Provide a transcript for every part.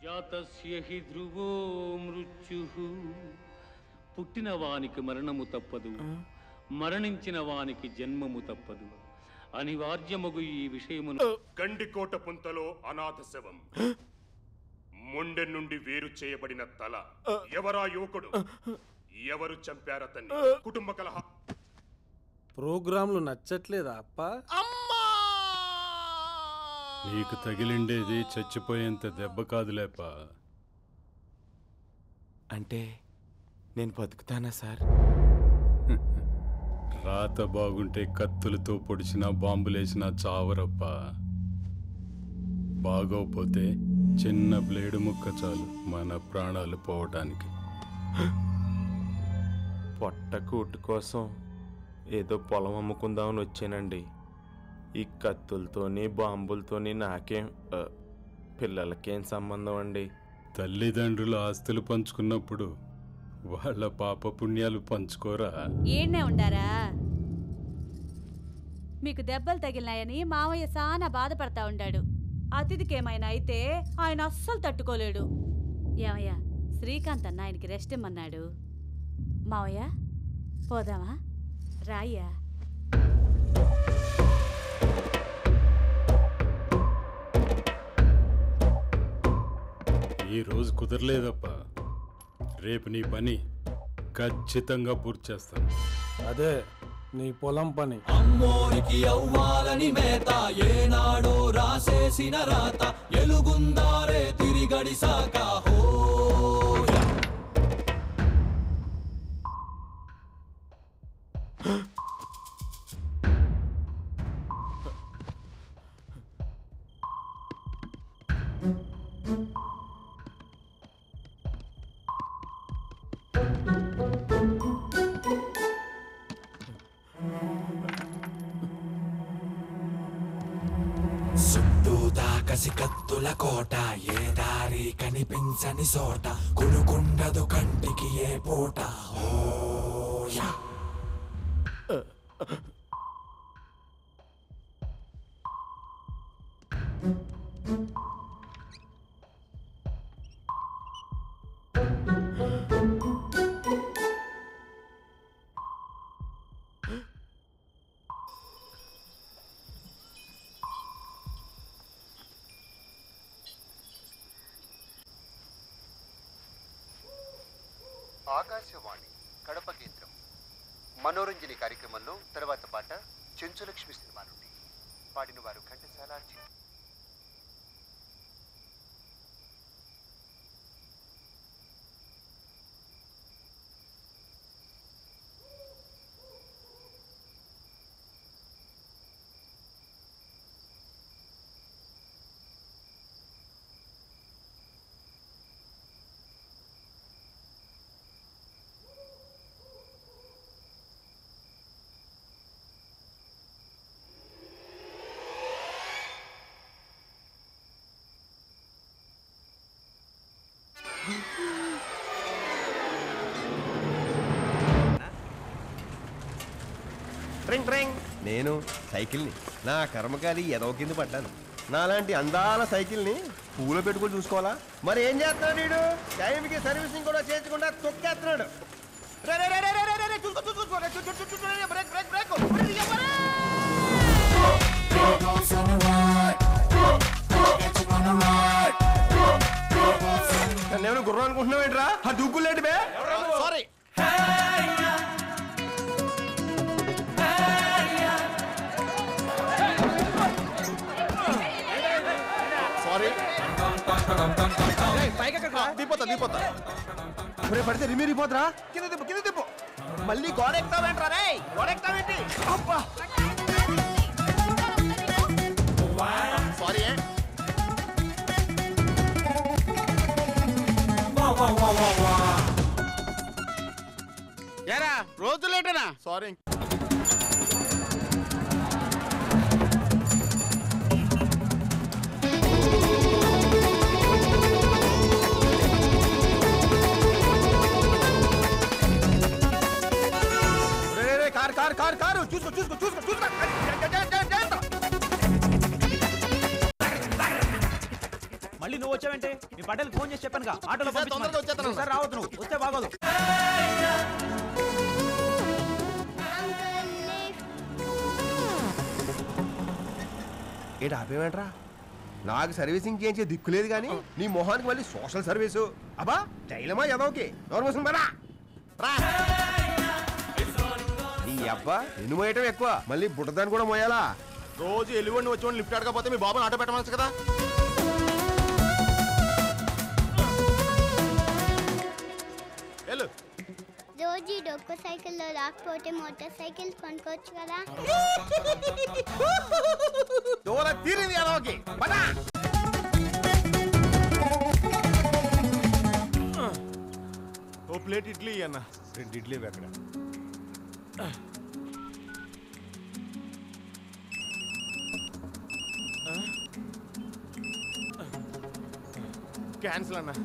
జాతస్య హి ధ్రువో మృత్యు పుట్టిన వానికి మరణము తప్పదు మరణించిన వానికి జన్మము తప్పదు అనివార్యమగు ఈ విషయమును గండికోట పుంతలో అనాథ శవం మొండె నుండి వేరు చేయబడిన తల ఎవరా యువకుడు ఎవరు చంపారతన్ని కుటుంబ కలహ ప్రోగ్రాంలు నచ్చట్లేదా అప్ప నీకు తగిలిండేది చచ్చిపోయేంత దెబ్బ కాదులేపా అంటే నేను బతుకుతానా సార్ రాత బాగుంటే కత్తులతో పొడిచినా బాంబులేసినా చావరప్ప బాగోపోతే చిన్న బ్లేడు ముక్క చాలు మన ప్రాణాలు పోవటానికి పొట్ట కూటు కోసం ఏదో పొలం అమ్ముకుందామని వచ్చానండి ఈ కత్తులతోని బాంబులతోని నాకేం ఆ, పిల్లలకేం సంబంధం అండి తల్లిదండ్రులు ఆస్తులు పంచుకున్నప్పుడు వాళ్ళ పాప పుణ్యాలు పంచుకోరా ఈడ్నే ఉండారా మీకు దెబ్బలు తగిలినాయని మామయ్య సానా బాధపడతా ఉండాడు అతిథికేమైనా అయితే ఆయన అస్సలు తట్టుకోలేడు ఏమయ్య శ్రీకాంత్ అన్న ఆయనకి రెస్ట్ ఇమ్మన్నాడు మావయ్య పోదామా రాయ్యా ఈ రోజు కుదరలేదప్ప రేపు నీ పని ఖచ్చితంగా పూర్తి చేస్తాను అదే నీ పొలం పని అమ్మోరికి అవ్వాలని మేత ఏనాడో రాసేసిన రాత ఎలుగుందారే తిరిగడిసాక హోయ చుట్టూతా కసి కత్తుల కోట ఏ దారి కనిపించని చోట కొనుకుండదు కంటికి ఏ పూట ఓయా ఆకాశవాణి కడప కేంద్రం మనోరంజని కార్యక్రమంలో తర్వాత పాట చెంచులక్ష్మి సినిమా నుండి పాడిన వారు ఘంటసాల అర్జున్ ట్రింగ్ ట్రింగ్ నేను సైకిల్ని నా కర్మకాలి ఎదవ కింద పడ్డాను నాలాంటి అందాల సైకిల్ని పూలో పెట్టుకొని చూసుకోవాలా మరి ఏం చేస్తున్నాడు వీడు టైంకి సర్వీసింగ్ కూడా చేర్చకుండా తొక్కేస్తున్నాడు రే, రే, రే, రే, రే, రే, రే, రే, చూసుకో, చూసుకో, చూసుకో, రే, చూ, చూ, చూ, చూ, రే, బ్రేక్, బ్రేక్, బ్రేక్. ఒరేయ్, ఎవరే? నన్నేమైనా గుర్రం అనుకుంటున్నావేంట్రా ఆ దూకులేంటి బే సారీ సారీ దిపోతా దిపోతా ఒరే పడితే రిమి రిపోతరా కింద దిప్పు కింద దిప్పు మళ్ళీ గోడ ఎక్కుతావేంట్రా రే గోడ ఎక్కుతావేంటి అబ్బా సారీ ఏ ఏరా రోజు లేటనా సారీ రే, రే, రే, కారు కారు కారు కారు చూసుకో చూసుకో చూసుకో చూసుకో జా, జా, జా, జా, జా. మళ్ళీ నువ్వు వచ్చావంటే మీ పటేల్ ఫోన్ చేసి చెప్పానుగా ఆటోలో ఈసారి తొందరగా వచ్చేస్తాను పంపించమని. ఈసారి రావద్దు నువ్వు వస్తే బాగోదు ఏంటి ఆపేమంటరా నాకు సర్వీసింగ్ చేయించే దిక్కు లేదు కానీ నీ మొహానికి మళ్ళీ సోషల్ సర్వీసు అబ్బా జైలమా ఎదవకి ఎవరు కోసం పరా రా. నీ అబ్బా ఎన్ని మోయటం ఎక్కువ మళ్ళీ బుట్టదాన్ని కూడా మోయాలా రోజు ఎల్లువండి వచ్చి లిఫ్ట్ అడగకపోతే మీ బాబుని ఆటో పెట్టమనొచ్చు కదా వెళ్ళు రోజు ఈ డొక్క సైకిల్లో రాకపోతే మోటార్ సైకిల్ కొనుక్కోవచ్చు కదా దూల తీరింది ఎదవకి పదా ఓ ప్లేట్ ఇడ్లీ అన్న రెండు ఇడ్లీ ఇవ్వు అక్కడ క్యాన్సిల్ అన్న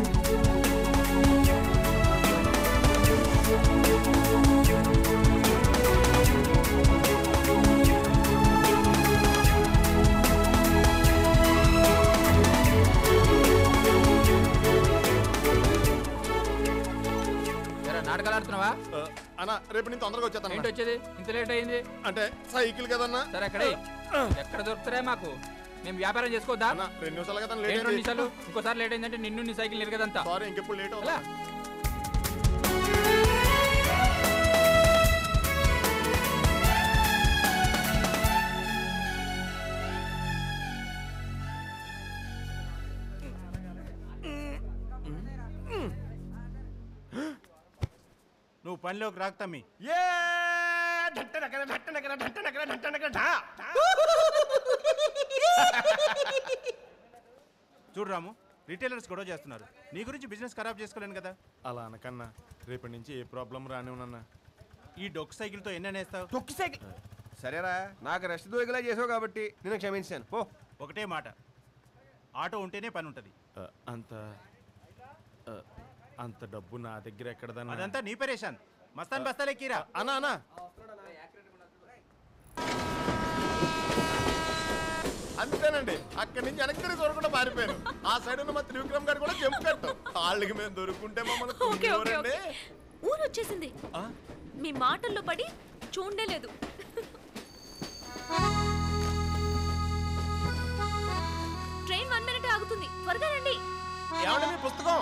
నాటకాలు ఆడుతున్నావా అన్న రేపు నేను తొందరగా వచ్చేస్తాను ఏంటి వచ్చేది ఇంత లేట్ అయింది అంటే సైకిల్ కదన్నా సరే అక్కడే ఎక్కడ దొరుకుతారా మాకు మేము వ్యాపారం చేసుకోవద్దా రెండు నిమిషాలు కదా ఏంటి రెండు నిమిషాలు ఇంకోసారి లేట్ అయిందంటే నిన్ను నీ సైకిల్ నిరగదంతా సారీ ఇంకెప్పుడు లేట్ అవుతా నువ్వు పనిలోకి రాకు తమ్మి ఏ ఢట్టనకర ఢట్టనకర ఢట్టనకర ఢట్టనకర ఢా చూడు రాము రిటైలర్స్ గొడవ చేస్తున్నారు నీ గురించి బిజినెస్ ఖరాబ్ చేసుకోలేను కదా అలా అనకన్నా రేపటి నుంచి ఏ ప్రాబ్లం రానివ్వనన్నా ఈ డొక్ సైకిల్తో ఎన్ని అనేస్తావు తొక్కి సైకిల్ సరేరా నాకు రెస్ట్ దొరికేలా చేసావు కాబట్టి నేను క్షమించాను పో ఒకటే మాట ఆటో ఉంటేనే పని ఉంటుంది అంత ఆ, అంత డబ్బు నా దగ్గర ఎక్కడదన్నా అదంతా నీ పరేషాన్ మస్తాన్ బస్తాలే కీరా అన్నా అన్నా అంతేనండి అక్కడి నుంచి వెనక్కి తిరిగి దొరకకుండా పారిపోయాను ఆ సైడ్ ఉన్న మా త్రివిక్రమ్ గారు కూడా జంప్ కట్టు వాళ్ళకి మేము దొరుకుంటే మమ్మల్ని ఓకే ఓకే కుమ్మేవారండి. ఓకే ఊరు వచ్చేసింది మీ మాటల్లో పడి చూడనే లేదు ట్రైన్ వన్ మినిట్ ఆగుతుంది త్వరగా రండి ఏమండి మీ పుస్తకం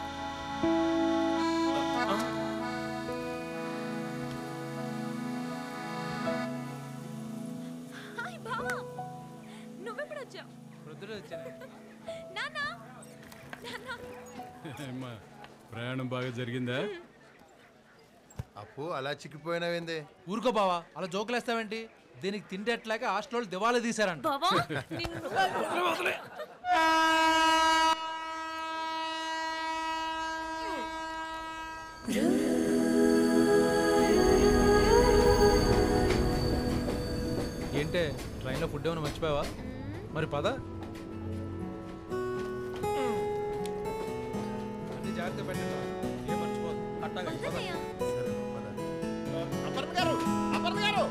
హాయ్ బావా నువ్వెప్పుడు వచ్చావు నాన్న నాన్న ఏమ్మా, ప్రయాణం బాగా జరిగిందా అప్పు అలా చిక్కిపోయినావేంది ఊరుకో బావా అలా జోకులేస్తావేంటి దీనికి తింటే ఎట్లాగా హాస్టల్ దివాలా తీశారంట బావా నిన్ను ఏంటే ట్రైన్లో ఫుడ్ ఏమైనా మర్చిపోయావా మరి పద అన్ని జాగ్రత్త పెట్టండి ఏం మర్చిపోదు అట్టాగా పద. అపర్ణ గారు అపర్ణ గారు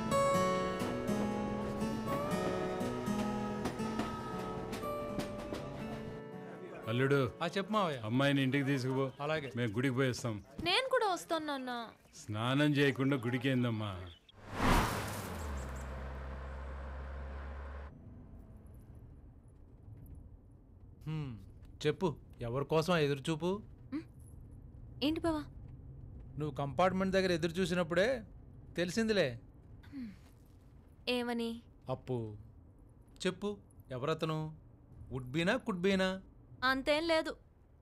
అల్లుడు ఆ చెప్పు మావయ్య అమ్మాయిని ఇంటికి తీసుకుపో అలాగే మేము గుడికి పోయేస్తాం నేను కూడా వస్తాను నాన్న స్నానం చేయకుండా గుడికి ఏందమ్మా హ్మ్, చెప్పు ఎవరి కోసం ఎదురు చూపు ఏంటి బావా నువ్వు కంపార్ట్మెంట్ దగ్గర ఎదురు చూసినప్పుడే తెలిసిందిలే ఏమని అప్పు చెప్పు ఎవరతను వుడ్ బీనా కుడ్ బీనా అంతేం లేదు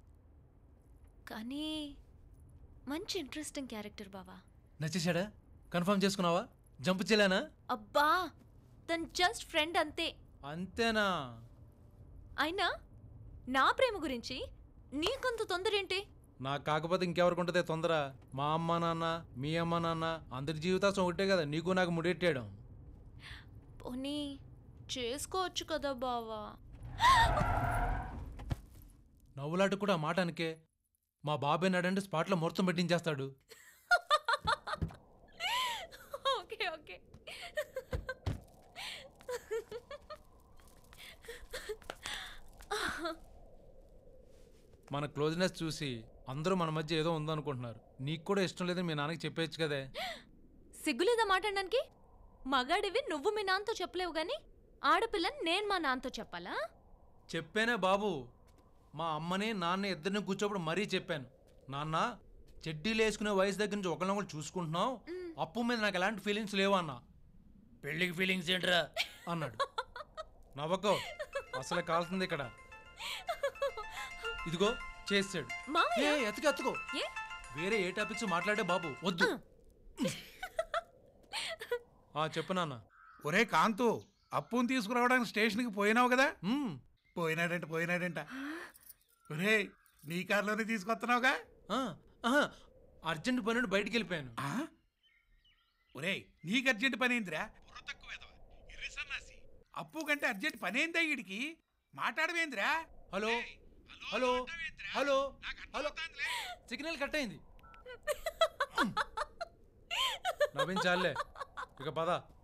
కానీ మంచి ఇంట్రెస్టింగ్ క్యారెక్టర్ బావా నచ్చేసాడా కన్ఫర్మ్ చేసుకున్నావా జంప్ చేయలేనా అబ్బా తను జస్ట్ ఫ్రెండ్ అంతే అంతేనా అయినా నా ప్రేమ గురించి నీకంత తొందర ఏంటి నాకు కాకపోతే ఇంకెవరికి ఉంటుంది తొందర మా అమ్మ నాన్న మీ అమ్మ నాన్న అందరి జీవితాసం ఒకటే కదా నీకు నాకు ముడెట్టాడు పోనీ చేసుకోవచ్చు కదా బావా నవ్వులాట కూడా ఆ మాట అనకే మా బాబాయ్ నాడంటే స్పాట్లో ముహూర్తం పెట్టించేస్తాడు ఓకే ఓకే మన క్లోజ్నెస్ చూసి అందరూ మన మధ్య ఏదో ఉందనుకుంటున్నారు నీకు కూడా ఇష్టం లేదని మీ నాన్నకి చెప్పేయచ్చు కదే సిగ్గులేదా మాట్లాడడానికి మగాడివి నువ్వు మీ నాన్నతో చెప్పలేవు గాని ఆడపిల్లని నేను మా నాన్నతో చెప్పాలా చెప్పానే బాబు మా అమ్మని నాన్న ఇద్దరిని కూర్చోప్పుడు మరీ చెప్పాను నాన్న చెడ్డీలు వేసుకునే వయసు దగ్గర నుంచి ఒకరినొకరు చూసుకుంటున్నాం అప్పు మీద నాకు ఎలాంటి ఫీలింగ్స్ లేవు అన్న పెళ్ళికి ఫీలింగ్స్ ఏంట్రా అన్నాడు నవ్వకో అసలు కావాల్సింది ఇక్కడ ఇదిగో చేసాడు మావయ్య? ఏ ఎత్తుకు ఎత్తుకో ఏ వేరే ఏ టాపిక్స్ మాట్లాడే బాబు వద్దు ఆ చెప్పు నాన్న ఒరే కాంతు అప్పుని తీసుకురావడానికి స్టేషన్కి పోయినావు కదా పోయినాడంట పోయినాడంట ఒరే నీ కార్లోనే తీసుకొస్తున్నావుగా అర్జెంట్ పని నుండి బయటికి వెళ్ళిపోయాను ఒరే నీకు అర్జెంట్ పని ఏందిరా బుర్ర తక్కువ ఎదవ. ఎర్రి సన్నాసి. అప్పు కంటే అర్జెంట్ పని ఏందా వీడికి మాట్లాడవేంద్రా hello hello hello hello signal cut అయింది నవ్వించాలే ఇక పద